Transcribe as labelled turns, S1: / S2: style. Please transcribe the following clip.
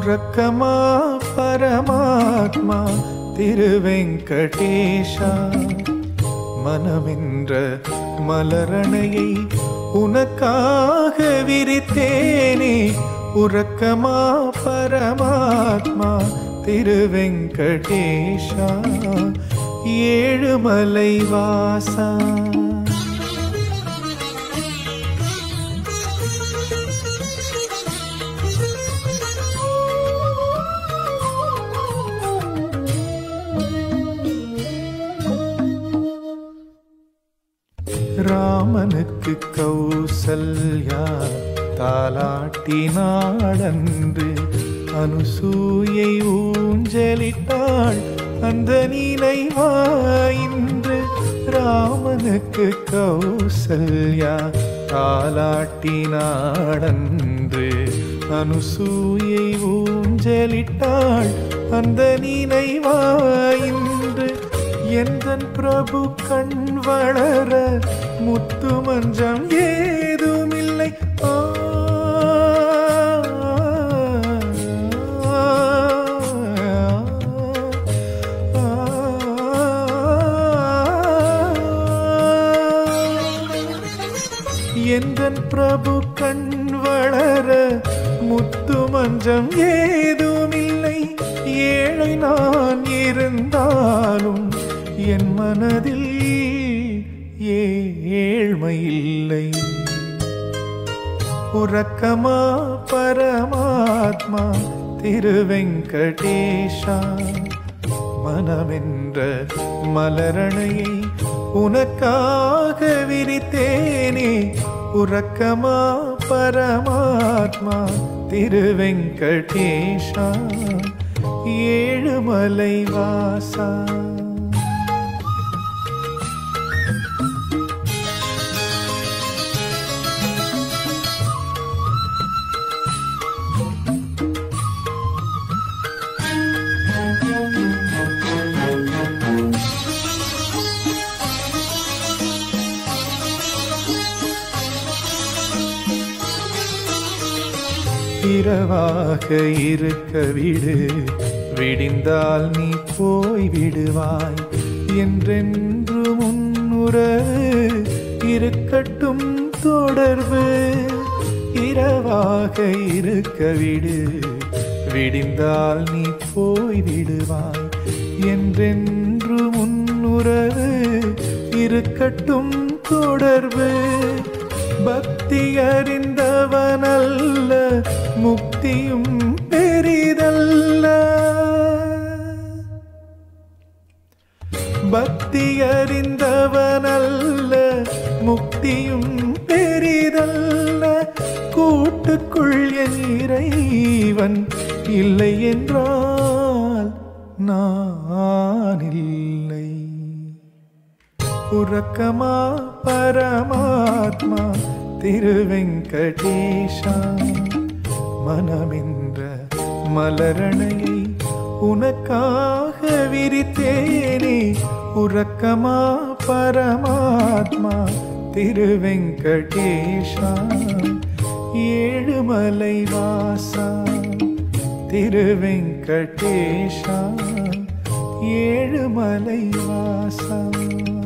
S1: உறக்கமா பரமாத்மா திருவெங்கடேஷா மனமென்ற மலரணையை உனக்காக விரித்தேனே உறக்கமா பரமாத்மா திருவெங்கடேஷா ஏழுமலை வாசா ராமனுக்கு கௌசல்யா தாலாட்டினாடன்று அனுசூயை ஊஞ்சலிட்டாள் அந்த நினைவாயின்று ராமனுக்கு கௌசல்யா தாலாட்டினாடன்று அனுசூயை ஊஞ்சலிட்டாள் அந்த நினைவாயின்று எந்தன் பிரபு கண் வளர முத்து மஞ்சம் ஏதுமில்லை ஆ, ஆ, எந்தன் பிரபு கண் வளர முத்து மஞ்சம் ஏதுமில்லை ஏழை நான் இருந்தாலும் என் மனதில் ஏழ்மை இல்லை உறக்கமா பரமாத்மா திருவெங்கடேஷா மனமென்ற மலரணையை உனக்காக விரித்தேனே உறக்கமா பரமாத்மா திருவெங்கடேஷா ஏழுமலை வாசா இரவாக இருக்க விடு விடிந்தால் நீ போய் விடுவாய் என்றென்று முன்னுறவு இருக்கட்டும் தொடர்பு இரவாக இருக்க விடு விடிந்தால் நீ போய் விடுவாய் என்றென்று முன்னுறவு இருக்கட்டும் தொடர்பு பக்தி அறிந்தவனல்ல முக்தியும் பெரிதல்ல பக்தி அறிந்தவனல்ல முக்தியும் பெரிதல்ல கூட்டுக்குள் என் இறைவன் இல்லை என்றால் நான் இல்லை உறக்கமா பரமாத்மா திருவெங்கடேஷா மனமென்ற மலரணையை உனக்காக விரித்தேனே உறக்கமா பரமாத்மா திருவெங்கடேஷா ஏழுமலை வாசா திருவெங்கடேஷா ஏழுமலை வாசா